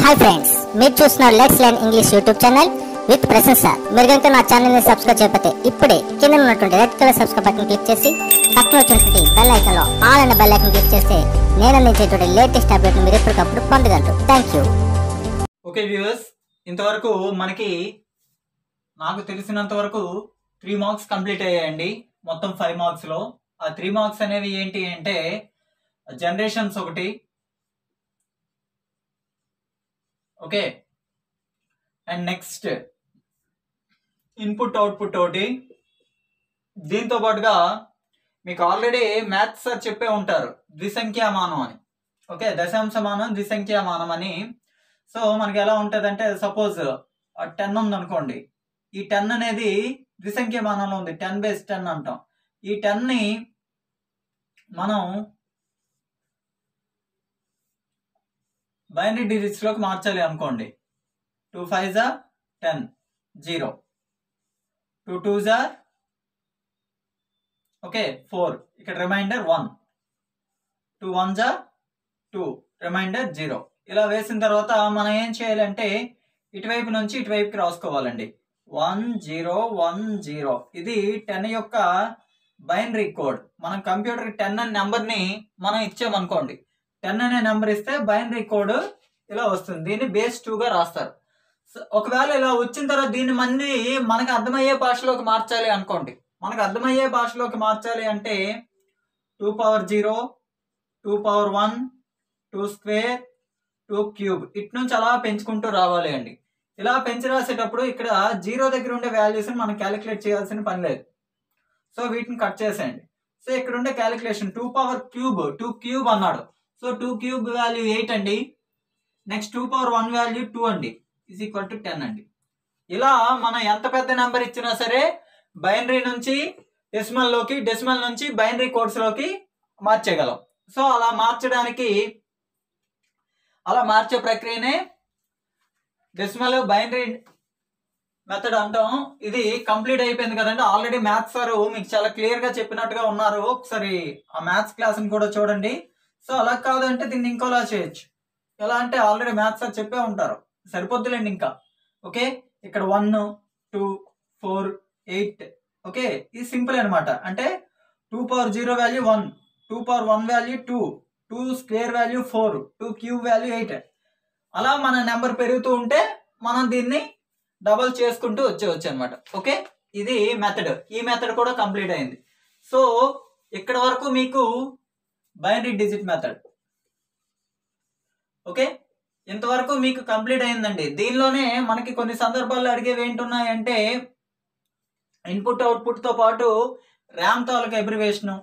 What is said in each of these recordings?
hi friends మీరు చూస్తున్నారు let's learn English YouTube channel with ప్రసెన్స్ సార్ మీరు కనుక నా ఛానల్ ని సబ్స్క్రైబ్ చేయకపోతే ఇప్పుడే కింద ఉన్నటువంటి red colour subscribe button click చేసి పక్కన వచ్చినటువంటి బెల్ ఐకాన్ లో ఆల్ అనే బెల్ ఐకాన్ క్లిక్ చేస్తే నేను అందించేటువంటి లేటెస్ట్ అప్డేట్ మీరు ఎప్పటికప్పుడు పొందగలరు థ్యాంక్ యూ ఓకే వ్యూవర్స్ ఇంతవరకు మనకి నాకు తెలిసినంత వరకు త్రీ మార్క్స్ కంప్లీట్ అయ్యాయండి మొత్తం ఫైవ్ మార్క్స్లో ఆ త్రీ మార్క్స్ అనేవి ఏంటి అంటే జనరేషన్స్ ఒకటి okay and next input output ఒకటి దీంతో పాటుగా మీకు ఆల్రెడీ మ్యాథ్స్ సార్ చెప్పే ఉంటారు ద్విసంఖ్యామానం అని ఓకే దశాంశమానం ద్విసంఖ్యామానం అని సో మనకి ఎలా ఉంటుంది అంటే సపోజ్ టెన్ ఉంది అనుకోండి ఈ టెన్ అనేది ద్విసంఖ్యమానంలో ఉంది టెన్ బేస్ టెన్ అంటాం ఈ టెన్ ని మనం బైనరీ డిజిట్స్ లోకి మార్చాలి అనుకోండి టూ ఫైవ్ జా టెన్ జీరో టూ టూ జా ఓకే ఫోర్ ఇక్కడ రిమైండర్ వన్ టూ వన్ జా టూ రిమైండర్ జీరో ఇలా వేసిన తర్వాత మనం ఏం చేయాలంటే ఇటువైపు నుంచి ఇటువైపుకి రాసుకోవాలండి వన్ జీరో వన్ జీరో ఇది టెన్ యొక్క బైనరీ కోడ్ మనం కంప్యూటర్ టెన్ అనే నెంబర్ని మనం ఇచ్చామనుకోండి టెన్ అనే నెంబర్ ఇస్తే బైనరీ కోడ్ ఇలా వస్తుంది దీన్ని బేస్ గా రాస్తారు సో ఒకవేళ ఇలా వచ్చిన తర్వాత దీన్ని మళ్ళీ మనకు అర్థమయ్యే భాషలోకి మార్చాలి అనుకోండి మనకు అర్థమయ్యే భాషలోకి మార్చాలి అంటే two power zero two power one two square two cube ఇటు నుంచి అలా పెంచుకుంటూ రావాలి అండి ఇలా పెంచి రాసేటప్పుడు ఇక్కడ జీరో దగ్గర ఉండే వాల్యూస్ మనం క్యాలిక్యులేట్ చేయాల్సిన పని లేదు సో వీటిని కట్ చేసేయండి సో ఇక్కడ ఉండే calculation two power cube two cube అన్నాడు so two cube value eight అండి next two power one value two అండి ఈజ్ ఈక్వల్ టు టెన్ అండి ఇలా మనం ఎంత పెద్ద నెంబర్ ఇచ్చినా సరే బైనరీ నుంచి డెసిమల్ లోకి డెసిమల్ నుంచి బైనరీ కోడ్స్ లోకి మార్చేయగలం సో అలా మార్చడానికి అలా మార్చే ప్రక్రియనే డెసిమల్ బైనరీ మెథడ్ అంటాం ఇది కంప్లీట్ అయిపోయింది కదండి ఆల్రెడీ మ్యాథ్స్ సార్ మీకు చాలా క్లియర్ గా చెప్పినట్టుగా ఉన్నారు ఒకసారి ఆ మ్యాథ్స్ క్లాస్ కూడా చూడండి సో అలా కాదంటే దీన్ని ఇంకోలా చేయొచ్చు ఎలా అంటే ఆల్రెడీ మ్యాథ్స్ సార్ చెప్పే ఉంటారు సరిపోద్దులేండి ఇంకా ఓకే ఇక్కడ one two four eight okay ఇది సింపుల్ అనమాట అంటే two power zero value one two power one value two two square value four two cube value eight అలా మన నెంబర్ పెరుగుతూ ఉంటే మనం దీన్ని డబల్ చేసుకుంటూ వచ్చేవచ్చు అనమాట ఓకే ఇది మెథడ్ ఈ మెథడ్ కూడా కంప్లీట్ అయింది సో ఇక్కడ వరకు మీకు బైనరీ డిజిట్ మెథడ్ ఓకే ఇంతవరకు మీకు కంప్లీట్ అయిందండి దీనిలోనే మనకి కొన్ని సందర్భాల్లో అడిగేవి ఏంటున్నాయంటే ఇన్పుట్ అవుట్పుట్ తో పాటు ర్యామ్ తాలూకా ఎబ్రివేషను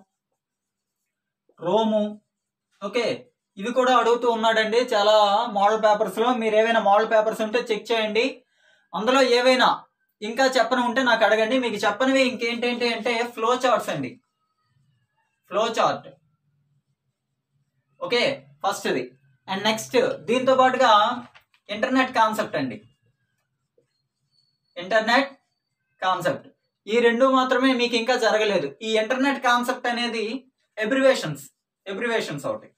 రోము ఓకే ఇవి కూడా అడుగుతూ ఉన్నాడండి చాలా మోడల్ పేపర్స్ లో మీరు ఏవైనా మోడల్ పేపర్స్ ఉంటే చెక్ చేయండి అందులో ఏవైనా ఇంకా చెప్పని ఉంటే నాకు అడగండి మీకు చెప్పనివి ఇంకేంటంటే అంటే ఫ్లో చార్ట్స్ అండి ఫ్లో చార్ట్ ఓకే ఫస్ట్ది అండ్ నెక్స్ట్ దీంతో పాటుగా ఇంటర్నెట్ కాన్సెప్ట్ అండి ఇంటర్నెట్ కాన్సెప్ట్ ఈ రెండు మాత్రమే మీకు ఇంకా జరగలేదు ఈ ఇంటర్నెట్ కాన్సెప్ట్ అనేది ఎబ్రివేషన్స్ ఎబ్రివేషన్స్ ఒకటి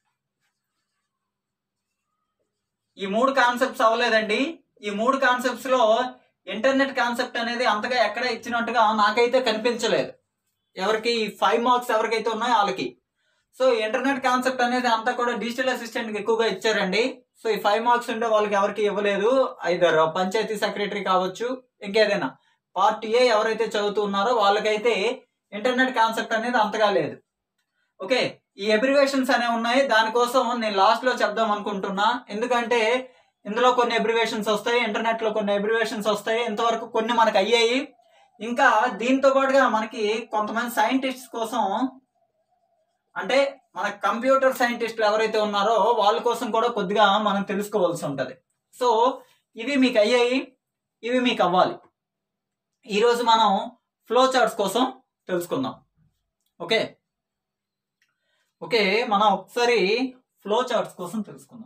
ఈ మూడు కాన్సెప్ట్స్ అవ్వలేదండి ఈ మూడు కాన్సెప్ట్స్ లో ఇంటర్నెట్ కాన్సెప్ట్ అనేది అంతగా ఎక్కడ ఇచ్చినట్టుగా నాకైతే కనిపించలేదు ఎవరికి ఫైవ్ మార్క్స్ ఎవరికైతే ఉన్నాయో వాళ్ళకి సో ఇంటర్నెట్ కాన్సెప్ట్ అనేది అంతా కూడా డిజిటల్ అసిస్టెంట్ కి ఎక్కువగా ఇచ్చారండి సో ఈ ఫైవ్ మార్క్స్ ఉండే వాళ్ళకి ఎవరికి ఇవ్వలేదు ఐదర్ పంచాయతీ సెక్రటరీ కావచ్చు ఇంకేదైనా పార్ట్ ఏ ఎవరైతే చదువుతూ ఉన్నారో వాళ్ళకైతే ఇంటర్నెట్ కాన్సెప్ట్ అనేది అంతగా లేదు ఓకే ఈ ఎబ్రివేషన్స్ అనేవి ఉన్నాయి దానికోసం నేను లాస్ట్ లో చెప్దాం అనుకుంటున్నా ఎందుకంటే ఇందులో కొన్ని ఎబ్రివేషన్స్ వస్తాయి ఇంటర్నెట్ లో కొన్ని ఎబ్రివేషన్స్ వస్తాయి ఇంతవరకు కొన్ని మనకు అయ్యాయి ఇంకా దీంతో పాటుగా మనకి కొంతమంది సైంటిస్ట్ కోసం అంటే మన కంప్యూటర్ సైంటిస్టులు ఎవరైతే ఉన్నారో వాళ్ళ కోసం కూడా కొద్దిగా మనం తెలుసుకోవాల్సి ఉంటది సో ఇవి మీకు అయ్యాయి ఇవి మీకు అవ్వాలి ఈరోజు మనం ఫ్లో చార్ట్స్ కోసం తెలుసుకుందాం ఓకే ఓకే మనం ఒకసారి ఫ్లో చార్ట్స్ కోసం తెలుసుకుందాం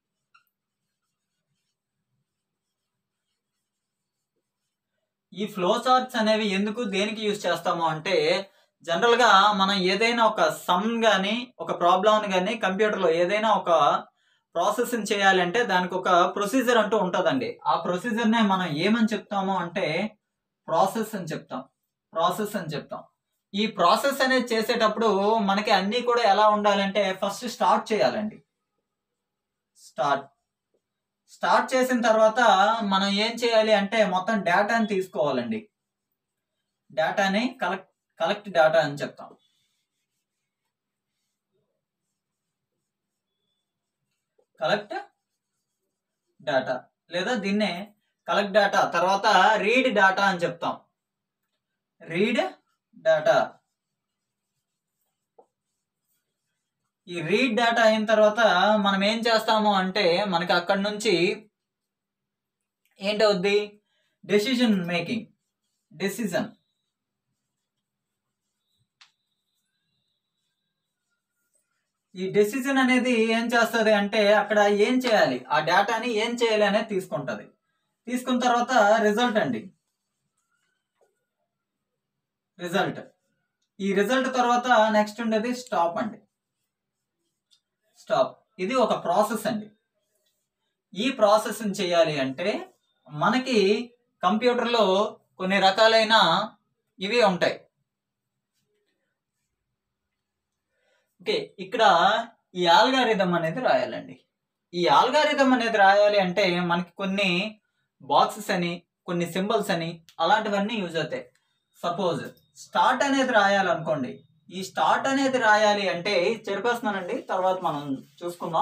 ఈ ఫ్లో చార్ట్స్ అనేవి ఎందుకు దేనికి యూజ్ చేస్తాము అంటే జనరల్ గా మనం ఏదైనా ఒక సమ్ గాని ఒక ప్రాబ్లం గాని కంప్యూటర్ లో ఏదైనా ఒక ప్రాసెసింగ్ చేయాలంటే దానికి ఒక ప్రొసీజర్ అంటూ ఉంటుందండి ఆ ప్రొసీజర్నే మనం ఏమని చెప్తాము అంటే ప్రాసెస్ అని చెప్తాం ప్రాసెస్ అని చెప్తాం ఈ ప్రాసెస్ అనేది చేసేటప్పుడు మనకి అన్నీ కూడా ఎలా ఉండాలంటే ఫస్ట్ స్టార్ట్ చేయాలండి స్టార్ట్ స్టార్ట్ చేసిన తర్వాత మనం ఏం చేయాలి అంటే మొత్తం డేటాని తీసుకోవాలండి డేటాని కలెక్ట్ కలెక్ట్ డేటా అని చెప్తాం కలెక్ట్ డేటా లేదా దీన్నే కలెక్ట్ డేటా తర్వాత రీడ్ డేటా అని చెప్తాం రీడ్ డేటా ఈ రీడ్ డేటా అయిన తర్వాత మనం ఏం చేస్తాము అంటే మనకి అక్కడి నుంచి ఏంటవుద్ది డెసిషన్ మేకింగ్ డెసిజన్ ఈ డెసిజన్ అనేది ఏం చేస్తుంది అంటే అక్కడ ఏం చేయాలి ఆ డేటాని ఏం చేయాలి అనేది తీసుకుంటది తీసుకున్న తర్వాత రిజల్ట్ అండి రిజల్ట్ ఈ రిజల్ట్ తర్వాత నెక్స్ట్ ఉండేది స్టాప్ అండి స్టాప్ ఇది ఒక ప్రాసెస్ అండి ఈ ప్రాసెస్ చేయాలి అంటే మనకి కంప్యూటర్లో కొన్ని రకాలైన ఇవి ఉంటాయి ఓకే ఇక్కడ ఈ ఆల్గారిథం అనేది రాయాలండి ఈ ఆల్గారిథం అనేది రాయాలి అంటే మనకి కొన్ని బాక్సెస్ అని కొన్ని సింబల్స్ అని అలాంటివన్నీ యూజ్ అవుతాయి సపోజ్ స్టార్ట్ అనేది రాయాలనుకోండి ఈ స్టార్ట్ అనేది రాయాలి అంటే చెరిపేస్తున్నానండి తర్వాత మనం చూసుకుందాం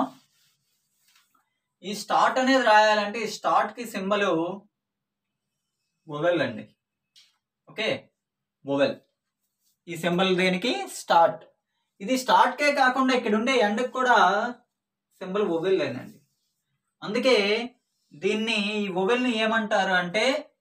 ఈ స్టార్ట్ అనేది రాయాలంటే ఈ స్టార్ట్ కి సింబల్ మొబైల్ అండి ఓకే మొబైల్ ఈ సింబల్ దేనికి స్టార్ట్ ఇది స్టార్ట్ కే కాకుండా ఇక్కడ ఉండే ఎండ్కి కూడా సింబల్ మొబైల్ లేనండి అందుకే దీన్ని ఈ మొబైల్ని ఏమంటారు అంటే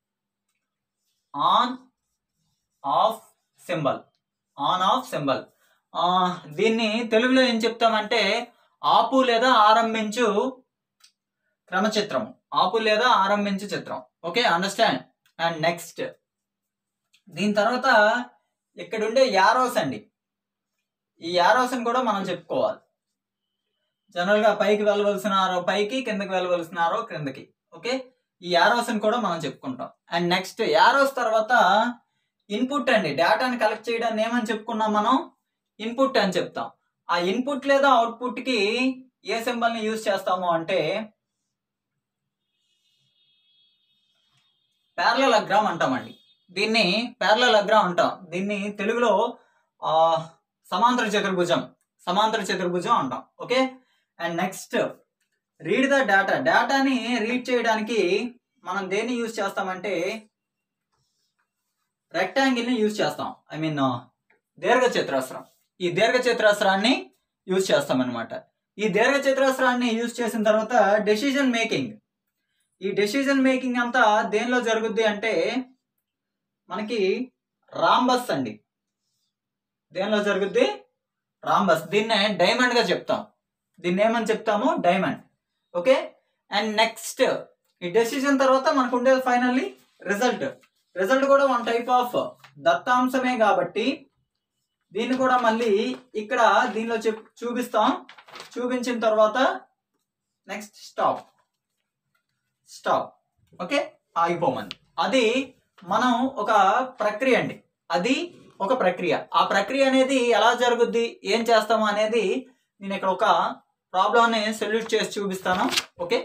on off symbol on off symbol దీన్ని తెలుగులో ఏం చెప్తామంటే ఆపు లేదా ఆరంభించు క్రమచిత్రం ఆపు లేదా ఆరంభించు చిత్రం ఓకే అండర్స్టాండ్ అండ్ నెక్స్ట్ దీని తర్వాత ఇక్కడ ఉండే యారోస్ అండి ఈ యారోస్ కూడా మనం చెప్పుకోవాలి జనరల్ గా పైకి వెళ్ళవలసిన ఆరో పైకి కిందకి వెళ్ళవలసిన ఆరో క్రిందకి ఓకే ఈ యారోస్ కూడా మనం చెప్పుకుంటాం అండ్ నెక్స్ట్ యారోస్ తర్వాత ఇన్పుట్ అండి డేటాని కలెక్ట్ చేయడాన్ని ఏమని చెప్పుకున్నాం మనం ఇన్పుట్ అని చెప్తాం ఆ ఇన్పుట్ లేదా అవుట్పుట్ కి ఏ సింబల్ ని యూజ్ చేస్తాము అంటే ప్యారలగ్రామ్ అంటామండి దీన్ని ప్యారలగ్రామ్ అంటాం దీన్ని తెలుగులో ఆ సమాంతర చతుర్భుజం సమాంతర చతుర్భుజం అంటాం okay and next read the data డేటాని రీడ్ చేయడానికి మనం దేన్ని యూజ్ చేస్తామంటే రెక్టాంగిల్ ని యూజ్ చేస్తాం ఐ మీన్ దీర్ఘ చతురస్రం ఈ దీర్ఘ చతురస్రాన్ని యూజ్ చేస్తాం అనమాట ఈ దీర్ఘ చతురస్రాన్ని యూజ్ చేసిన తర్వాత డెసిజన్ మేకింగ్ ఈ డెసిజన్ మేకింగ్ అంతా దేనిలో జరుగుద్ది అంటే మనకి రాంబస్ అండి దేనిలో జరుగుద్ది రాంబస్ దీన్నే డైమండ్ గా చెప్తాం దీన్ని ఏమని చెప్తాము డైమండ్ ఓకే అండ్ నెక్స్ట్ ఈ డెసిజన్ తర్వాత మనకు ఉండేది ఫైనల్లీ రిజల్ట్ రిజల్ట్ కూడా వన్ టైప్ ఆఫ్ దత్తాంశమే కాబట్టి దీన్ని కూడా మళ్ళీ ఇక్కడ దీనిలో చెప్ చూపిస్తాం చూపించిన తర్వాత నెక్స్ట్ స్టాప్ స్టాప్ ఓకే ఆగిపోమని అది మనం ఒక ప్రక్రియ అండి అది ఒక ప్రక్రియ ఆ ప్రక్రియ అనేది ఎలా జరుగుద్ది ఏం చేస్తాము అనేది నేను ఇక్కడ ఒక ప్రాబ్లమ్ని సొల్యూట్ చేసి చూపిస్తాను ఓకే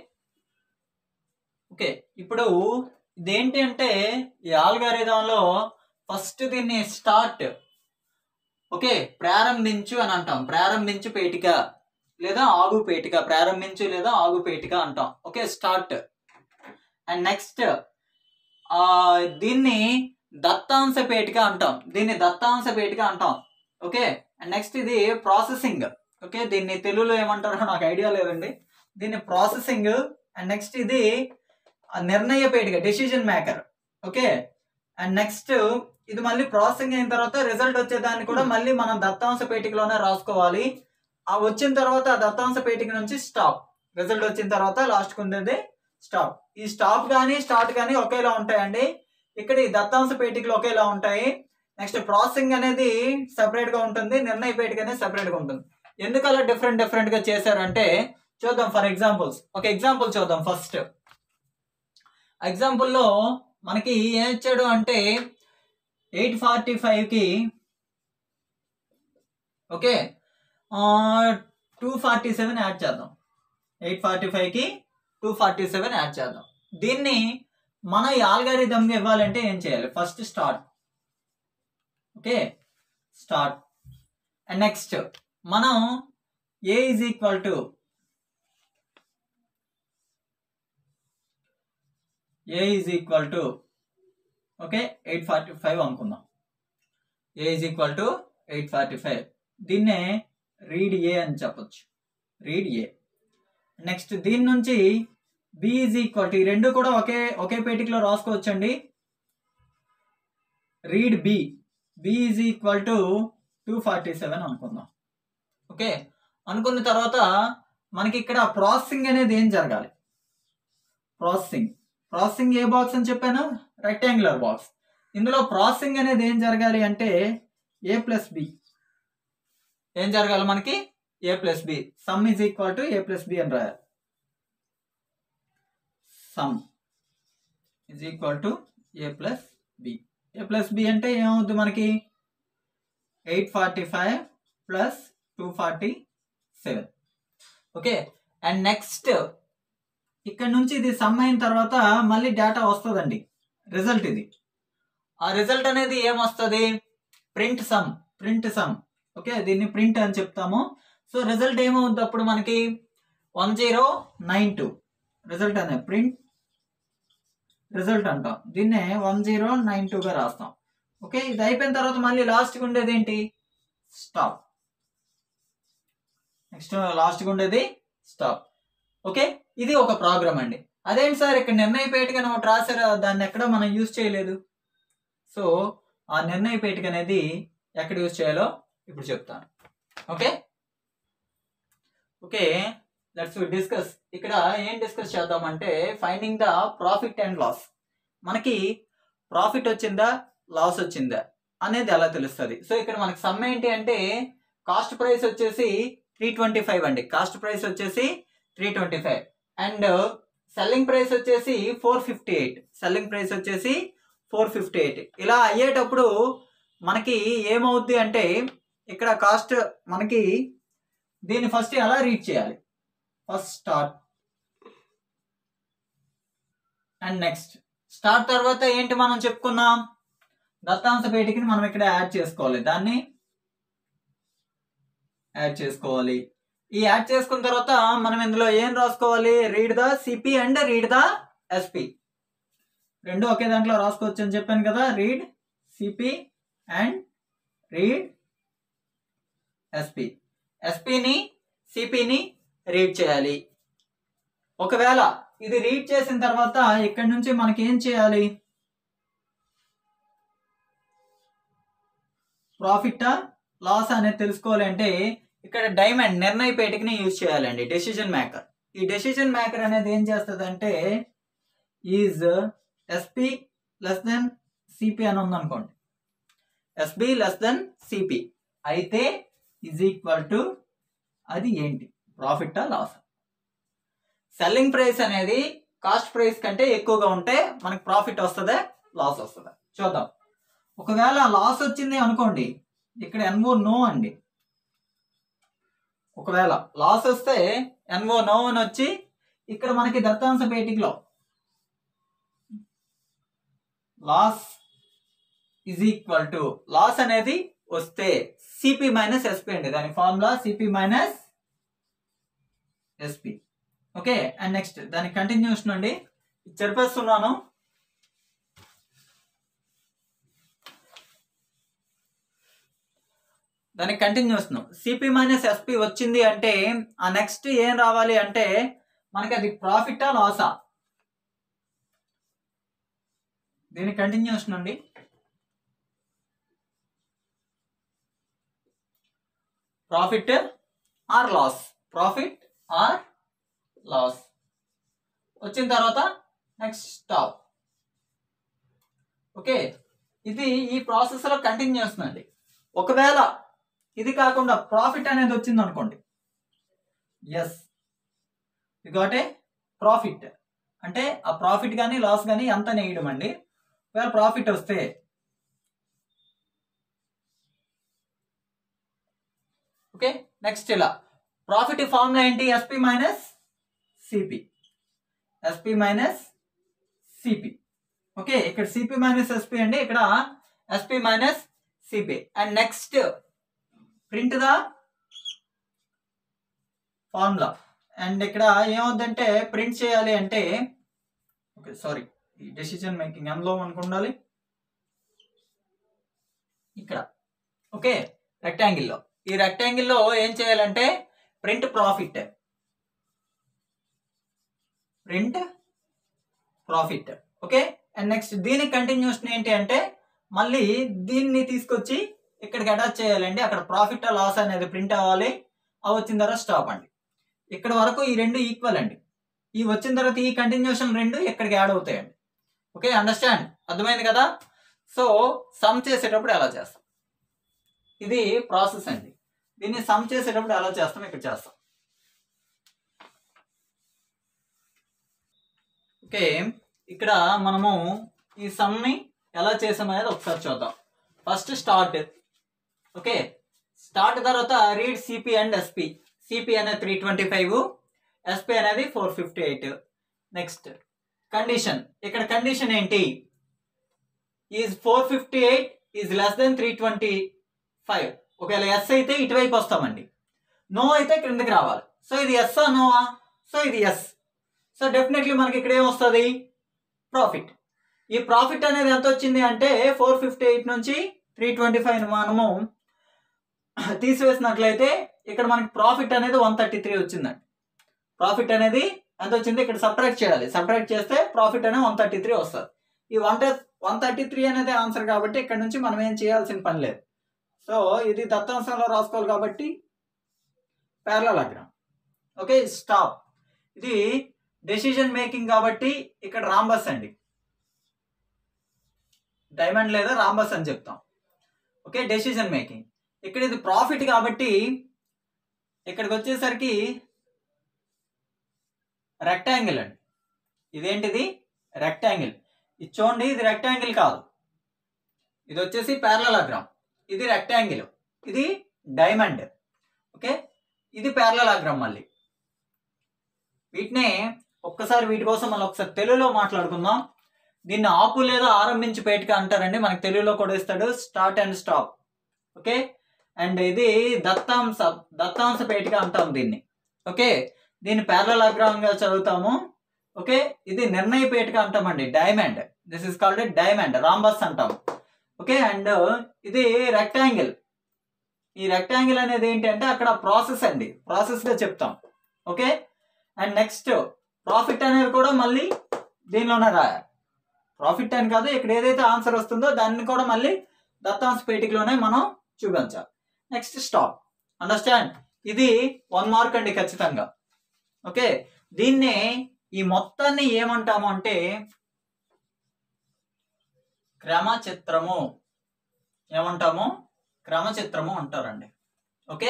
ఓకే ఇప్పుడు ఇదేంటి అంటే ఈ ఆల్గారిథంలో ఫస్ట్ దీన్ని స్టార్ట్ ఓకే ప్రారంభించు అని అంటాం ప్రారంభించు పేటిక లేదా ఆగు పేటిక ప్రారంభించు లేదా ఆగు పేటిక అంటాం ఓకే స్టార్ట్ అండ్ నెక్స్ట్ ఆ దీన్ని దత్తాంశ పేటిక అంటాం దీన్ని దత్తాంశ పేటిక అంటాం ఓకే అండ్ నెక్స్ట్ ఇది ప్రాసెసింగ్ ఓకే దీన్ని తెలుగులో ఏమంటారో నాకు ఐడియా లేదండి దీన్ని ప్రాసెసింగ్ అండ్ నెక్స్ట్ ఇది ఆ నిర్ణయ పేటిక decision maker okay and next ఇది మళ్ళీ ప్రాసెసింగ్ అయిన తర్వాత రిజల్ట్ వచ్చేదాన్ని కూడా మళ్ళీ మనం దత్తాంశ పేటికలోనే రాసుకోవాలి ఆ వచ్చిన తర్వాత ఆ దత్తాంశ పేటిక నుంచి స్టాప్ రిజల్ట్ వచ్చిన తర్వాత లాస్ట్కి ఉండేది స్టాప్ ఈ స్టాప్ కానీ స్టార్ట్ కానీ ఒకేలా ఉంటాయండి ఇక్కడ ఈ దత్తాంశ పేటికలు ఒకేలా ఉంటాయి నెక్స్ట్ ప్రాసెసింగ్ అనేది సెపరేట్ గా ఉంటుంది నిర్ణయ పేటిక అనేది సెపరేట్ గా ఉంటుంది ఎందుకు అలా డిఫరెంట్ డిఫరెంట్ గా చేశారంటే చూద్దాం ఫర్ ఎగ్జాంపుల్స్ ఒక ఎగ్జాంపుల్ చూద్దాం ఫస్ట్ ఎగ్జాంపుల్లో మనకి ఏం ఇచ్చాడు అంటే ఎయిట్ ఫార్టీ ఫైవ్కి okay two forty seven add చేద్దాం ఎయిట్ ఫార్టీ ఫైవ్కి టూ ఫార్టీ సెవెన్ యాడ్ చేద్దాం దీన్ని మన ఈ ఆల్గారిథమ్గా ఇవ్వాలంటే ఏం చేయాలి first start okay start and next మనం A is equal to A is equal to okay eight forty five అనుకుందాం A is equal to eight forty five దీన్నే రీడ్ ఏ అని చెప్పొచ్చు రీడ్ ఏ నెక్స్ట్ దీని నుంచి బి ఈజ్ ఈక్వల్ టు ఈ రెండు కూడా ఒకే ఒకే పేటికలో రాసుకోవచ్చండి read B B is equal to two forty seven అనుకుందాం ఓకే అనుకున్న తర్వాత మనకి ఇక్కడ ప్రాసెసింగ్ అనేది ఏం జరగాలి ప్రాసెసింగ్ ప్రాసెసింగ్ ఏ బాక్స్ అని చెప్పాను రెక్టాంగులర్ బాక్స్ ఇందులో ప్రాసెసింగ్ అనేది ఏం జరగాలి అంటే ఏ ప్లస్ బి ఏం జరగాలి మనకి A plus B sum is equal to A plus B అని రాయాలి sum is equal to A plus B A plus B అంటే ఏమవుద్ది మనకి eight forty five plus two forty seven okay and next ఇక్కడ నుంచి ఇది సమ్ అయిన తర్వాత మళ్ళీ డేటా వస్తుందండి రిజల్ట్ ఇది ఆ రిజల్ట్ అనేది ఏమొస్తుంది print sum print sum okay దీన్ని ప్రింట్ అని చెప్తాము సో రిజల్ట్ ఏమవుద్ది అప్పుడు మనకి one zero nine two result అనే ప్రింట్ రిజల్ట్ అంటాం దీన్నే వన్ జీరో నైన్ టూగా రాస్తాం ఓకే ఇది అయిపోయిన తర్వాత మళ్ళీ లాస్ట్కి ఉండేది ఏంటి స్టాప్ నెక్స్ట్ లాస్ట్కి ఉండేది స్టాప్ ఓకే ఇది ఒక ప్రోగ్రామ్ అండి అదేంటి సార్ ఇక్కడ నిర్ణయ పేటిక ఒకటి రాశారు దాన్ని ఎక్కడ మనం యూజ్ చేయలేదు సో ఆ నిర్ణయ పేటిక అనేది ఎక్కడ యూజ్ చేయాలో ఇప్పుడు చెప్తాను ఓకే ఓకే లెట్స్ డిస్కస్ ఇక్కడ ఏం డిస్కస్ చేద్దామంటే finding the profit and loss మనకి ప్రాఫిట్ వచ్చిందా లాస్ వచ్చిందా అనేది ఎలా తెలుస్తుంది సో ఇక్కడ మనకి సమ్ ఏంటి అంటే కాస్ట్ ప్రైస్ వచ్చేసి త్రీ ట్వంటీ ఫైవ్ అండి కాస్ట్ ప్రైస్ వచ్చేసి three twenty five and selling price వచ్చేసి four fifty eight selling price వచ్చేసి ఫోర్ ఫిఫ్టీ ఎయిట్ ఇలా అయ్యేటప్పుడు మనకి ఏమవుద్ది అంటే ఇక్కడ కాస్ట్ మనకి దీన్ని ఫస్ట్ ఎలా రీడ్ చేయాలి first start and next start తర్వాత ఏంటి మనం చెప్పుకున్నాం దత్తాంశ పేటికని మనం ఇక్కడ యాడ్ చేసుకోవాలి దాన్ని యాడ్ చేసుకోవాలి ఈ యాడ్ చేసుకున్న తర్వాత మనం ఇందులో ఏం రాసుకోవాలి read the CP and read the SP రెండు ఒకే దాంట్లో రాసుకోవచ్చు అని చెప్పాను కదా read CP and read SP ఎస్పిని సిపిని రీడ్ చేయాలి ఒకవేళ ఇది రీడ్ చేసిన తర్వాత ఇక్కడ నుంచి మనకి ఏం చేయాలి ప్రాఫిట్ లాస్ అనేది తెలుసుకోవాలి అంటే ఇక్కడ డైమండ్ నిర్ణయ పేటికని యూజ్ చేయాలండి డెసిజన్ మేకర్ ఈ డెసిజన్ మేకర్ అనేది ఏం చేస్తుంది అంటే is SP less than CP అని ఉందనుకోండి ఎస్బి లెస్ దెన్ సిపి అయితే ఈజ్ ఈక్వల్ టు అది ఏంటి ప్రాఫిటా లాస్ సెల్లింగ్ ప్రైస్ అనేది కాస్ట్ ప్రైస్ కంటే ఎక్కువగా ఉంటే మనకి ప్రాఫిట్ వస్తుందా లాస్ వస్తుందా చూద్దాం ఒకవేళ లాస్ వచ్చింది అనుకోండి ఇక్కడ ఎన్ఓ నో అండి ఒకవేళ లాస్ వస్తే ఎన్ఓ నో అని వచ్చి ఇక్కడ మనకి దత్తాంశ పేటికలో loss is equal to loss అనేది వస్తే సిపి మైనస్ ఎస్పి అండి దాని formula CP minus SP okay and next దాని కంటిన్యూషన్ అండి చెరిపేస్తున్నాను దానికి కంటిన్యూ వస్తున్నాం సిపి మైనస్ ఎస్పి వచ్చింది అంటే ఆ నెక్స్ట్ ఏం రావాలి అంటే మనకి అది ప్రాఫిటా లాసా దీని కంటిన్యూషన్ అండి profit or loss profit or loss వచ్చిన తర్వాత నెక్స్ట్ స్టాప్ ఓకే ఇది ఈ ప్రాసెస్ లో కంటిన్యూ చేస్తుందండి ఒకవేళ ఇది కాకుండా ప్రాఫిట్ అనేది వచ్చింది అనుకోండి yes we got a profit అంటే ఆ ప్రాఫిట్ కానీ లాస్ కానీ ఎంత నేయడం అండి ఒకవేళ ప్రాఫిట్ వస్తే ఓకే నెక్స్ట్ ఇలా ప్రాఫిట్ ఫార్ములా ఏంటి SP minus CP SP minus CP okay ఇక్కడ సిపి మైనస్ ఎస్పి అండి ఇక్కడ SP minus CP and next print the formula and ఇక్కడ ఏమవుద్దంటే ప్రింట్ చేయాలి అంటే ఓకే సారీ ఈ డెసిషన్ మేకింగ్ ఎందులో మనకు ఉండాలి ఇక్కడ ఓకే రెక్టాంగిల్లో ఈ రెక్టాంగిల్లో ఏం చేయాలంటే print profit print profit okay and next దీనికి కంటిన్యూషన్ ఏంటి అంటే మళ్ళీ దీన్ని తీసుకొచ్చి ఇక్కడికి అటాచ్ చేయాలండి అక్కడ ప్రాఫిట్ లాస్ అనేది ప్రింట్ అవ్వాలి అవి వచ్చిన తర్వాత స్టాప్ అండి ఇక్కడ వరకు ఈ రెండు ఈక్వల్ అండి ఈ వచ్చిన తర్వాత ఈ కంటిన్యూషన్ రెండు ఇక్కడికి యాడ్ అవుతాయండి ఓకే అండర్స్టాండ్ అర్థమైంది కదా సో సమ్ చేసేటప్పుడు ఎలా చేస్తాం ఇది ప్రాసెస్ అండి దీన్ని సమ్ చేసేటప్పుడు ఎలా చేస్తాం ఇక్కడ చేస్తాం ఓకే ఇక్కడ మనము ఈ సమ్ని ఎలా చేసాం అనేది ఒకసారి చూద్దాం ఫస్ట్ స్టార్ట్ ఓకే స్టార్ట్ తర్వాత read CP and SP CP అనేది త్రీ ట్వంటీ ఫైవ్ ఎస్పి అనేది four fifty eight next condition ఇక్కడ కండిషన్ ఏంటి is four fifty eight is less than three twenty five ఒకవేళ ఎస్ అయితే ఇటువైపు వస్తామండి నో అయితే క్రిందకి రావాలి సో ఇది ఎస్ నోవా సో ఇది ఎస్ సో డెఫినెట్లీ మనకి ఇక్కడ ఏమొస్తుంది ప్రాఫిట్ ఈ ప్రాఫిట్ అనేది ఎంత వచ్చింది అంటే ఫోర్ ఫిఫ్టీ ఎయిట్ నుంచి త్రీ ట్వంటీ ఫైవ్ మనము తీసివేసినట్లయితే ఇక్కడ మనకి ప్రాఫిట్ అనేది వన్ థర్టీ త్రీ వచ్చిందండి ప్రాఫిట్ అనేది ఎంత వచ్చింది ఇక్కడ సబ్ట్రాక్ట్ చేయాలి సబ్ట్రాక్ట్ చేస్తే ప్రాఫిట్ అనేది వన్ థర్టీ త్రీ వస్తుంది ఈ వన్ వన్ థర్టీ త్రీ అనేది ఆన్సర్ కాబట్టి ఇక్కడ నుంచి మనం ఏం చేయాల్సిన పని లేదు సో ఇది దత్తాంశంలో రాసుకోవాలి కాబట్టి ప్యారలగ్రామ్ ఓకే స్టాప్ ఇది డెసిషన్ మేకింగ్ కాబట్టి ఇక్కడ రాంబస్ అండి డైమండ్ లేదా రాంబస్ అని చెప్తాం ఓకే డెసిషన్ మేకింగ్ ఇక్కడ ఇది ప్రాఫిట్ కాబట్టి ఇక్కడికి వచ్చేసరికి రెక్టాంగిల్ అండి ఇదేంటిది రెక్టాంగిల్ ఇది చూడండి ఇది రెక్టాంగిల్ కాదు ఇది వచ్చేసి ప్యారలగ్రామ్ ఇది రెక్టాంగిల్ ఇది డైమండ్ ఓకే ఇది ప్యారలగ్రామ్ మళ్ళీ వీటినే ఒక్కసారి వీటి కోసం మనం ఒకసారి తెలుగులో మాట్లాడుకుందాం దీన్ని ఆపు లేదా ఆరంభించి పేటిక అంటారండి మనకి తెలుగులో కూడా ఇస్తాడు start and stop okay and ఇది దత్తాంశ దత్తాంశ పేటిక అంటాం దీన్ని ఓకే దీన్ని ప్యారలగ్రామ్ గా చదువుతాము ఓకే ఇది నిర్ణయ పేటిక అంటామండి diamond this is called diamond rhombus అంటాం ఓకే అండ్ ఇది రెక్టాంగిల్ ఈ రెక్టాంగిల్ అనేది ఏంటి అంటే అక్కడ ప్రాసెస్ అండి ప్రాసెస్ గా చెప్తాం ఓకే అండ్ నెక్స్ట్ ప్రాఫిట్ అనేది కూడా మళ్ళీ దీనిలోనే రాయాలి ప్రాఫిట్ అని కాదు ఇక్కడ ఏదైతే ఆన్సర్ వస్తుందో దాన్ని కూడా మళ్ళీ దత్తాంశ పేటికలోనే మనం చూపించాలి నెక్స్ట్ స్టాప్ అండర్స్టాండ్ ఇది వన్ మార్క్ అండి ఖచ్చితంగా ఓకే దీన్నే ఈ మొత్తాన్ని ఏమంటాము అంటే క్రమచిత్రము ఏమంటాము క్రమచిత్రము అంటారండి ఓకే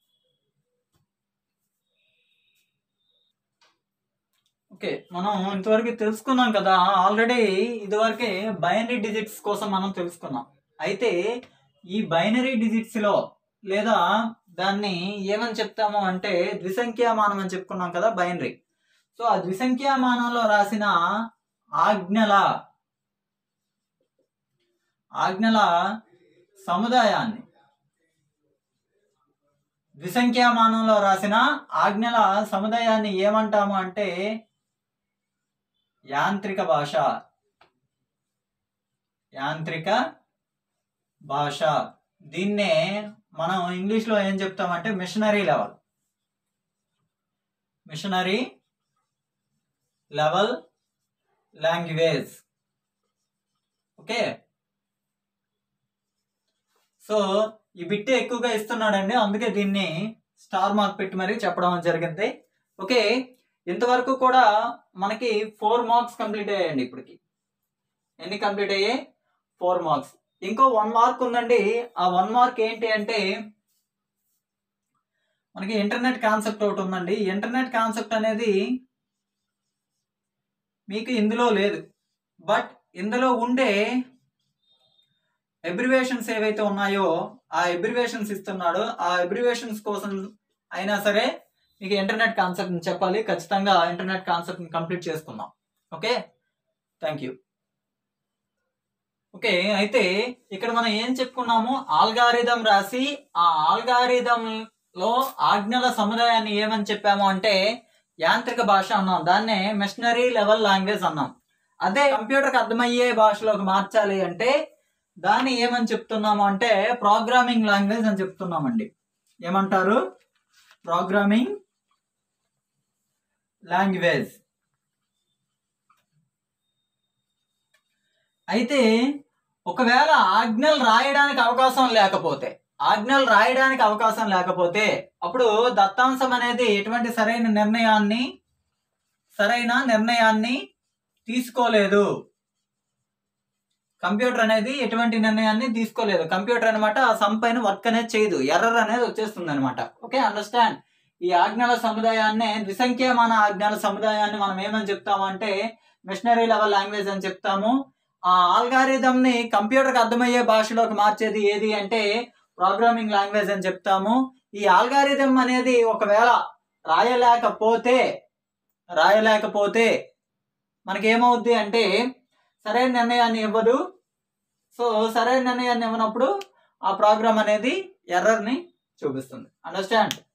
ఓకే మనం ఇంతవరకు తెలుసుకున్నాం కదా ఆల్రెడీ ఇదివరకే బైనరీ డిజిట్స్ కోసం మనం తెలుసుకున్నాం అయితే ఈ బైనరీ డిజిట్స్ లో లేదా దాన్ని ఏమని చెప్తాము అంటే ద్విసంఖ్యామానం అని చెప్పుకున్నాం కదా బైనరీ సో ఆ ద్విసంఖ్యామానంలో రాసిన ఆజ్ఞల ఆజ్ఞల సముదాయాన్ని ద్విసంఖ్యామానంలో రాసిన ఆజ్ఞల సముదాయాన్ని ఏమంటాము అంటే యాంత్రిక భాష యాంత్రిక భాష దీన్నే మనం ఇంగ్లీష్లో ఏం చెప్తామంటే machinery level machinery level language okay so ఈ బిట్ ఎక్కువగా ఇస్తున్నాడండి అందుకే దీన్ని స్టార్ మార్క్ పెట్టి మరీ చెప్పడం జరిగింది ఓకే ఇంతవరకు కూడా మనకి ఫోర్ మార్క్స్ కంప్లీట్ అయ్యాయండి ఇప్పటికి ఎన్ని కంప్లీట్ అయ్యాయి ఫోర్ మార్క్స్ ఇంకో వన్ మార్క్ ఉందండి ఆ వన్ మార్క్ ఏంటి అంటే మనకి ఇంటర్నెట్ కాన్సెప్ట్ ఒకటి ఉందండి ఈ ఇంటర్నెట్ కాన్సెప్ట్ అనేది మీకు ఇందులో లేదు బట్ ఇందులో ఉండే ఎబ్రివేషన్స్ ఏవైతే ఉన్నాయో ఆ ఎబ్రివేషన్స్ ఇస్తున్నాడో ఆ ఎబ్రివేషన్స్ కోసం అయినా సరే మీకు ఇంటర్నెట్ కాన్సెప్ట్ చెప్పాలి ఖచ్చితంగా ఇంటర్నెట్ కాన్సెప్ట్ కంప్లీట్ చేసుకుందాం ఓకే థ్యాంక్ యూ ఓకే అయితే ఇక్కడ మనం ఏం చెప్పుకున్నాము ఆల్గారిథం రాసి ఆ ఆల్గారిథం లో ఆజ్ఞల సముదాయాన్ని ఏమని చెప్పాము అంటే యాంత్రిక భాష అన్నాం దాన్నే మిషనరీ లెవెల్ లాంగ్వేజ్ అన్నాం అదే కంప్యూటర్కి అర్థమయ్యే భాషలోకి మార్చాలి అంటే దాన్ని ఏమని చెప్తున్నాము అంటే ప్రోగ్రామింగ్ లాంగ్వేజ్ అని చెప్తున్నామండి ఏమంటారు ప్రోగ్రామింగ్ లాంగ్వేజ్ అయితే ఒకవేళ ఆజ్ఞలు రాయడానికి అవకాశం లేకపోతే ఆజ్ఞలు రాయడానికి అవకాశం లేకపోతే అప్పుడు దత్తాంశం అనేది ఎటువంటి సరైన నిర్ణయాన్ని సరైన నిర్ణయాన్ని తీసుకోలేదు కంప్యూటర్ అనేది ఎటువంటి నిర్ణయాన్ని తీసుకోలేదు కంప్యూటర్ అనమాట ఆ సమ్ పైన వర్క్ అనేది చేయదు ఎర్రర్ అనేది వచ్చేస్తుంది అనమాట ఓకే అండర్స్టాండ్ ఈ ఆజ్ఞల సముదాయాన్ని ద్విసంఖ్యమాన ఆజ్ఞల సముదాయాన్ని మనం ఏమని చెప్తామంటే మిషనరీ లెవెల్ లాంగ్వేజ్ అని చెప్తాము ఆ ఆల్గారిథం ని కంప్యూటర్ కి అర్థమయ్యే భాషలోకి మార్చేది ఏది అంటే ప్రోగ్రామింగ్ లాంగ్వేజ్ అని చెప్తాము ఈ ఆల్గారిథం అనేది ఒకవేళ రాయలేకపోతే రాయలేకపోతే మనకేమవుద్ది అంటే సరైన నిర్ణయాన్ని ఇవ్వదు సో సరైన నిర్ణయాన్ని ఇవ్వనప్పుడు ఆ ప్రోగ్రామ్ అనేది ఎర్రర్ ని చూపిస్తుంది అండర్స్టాండ్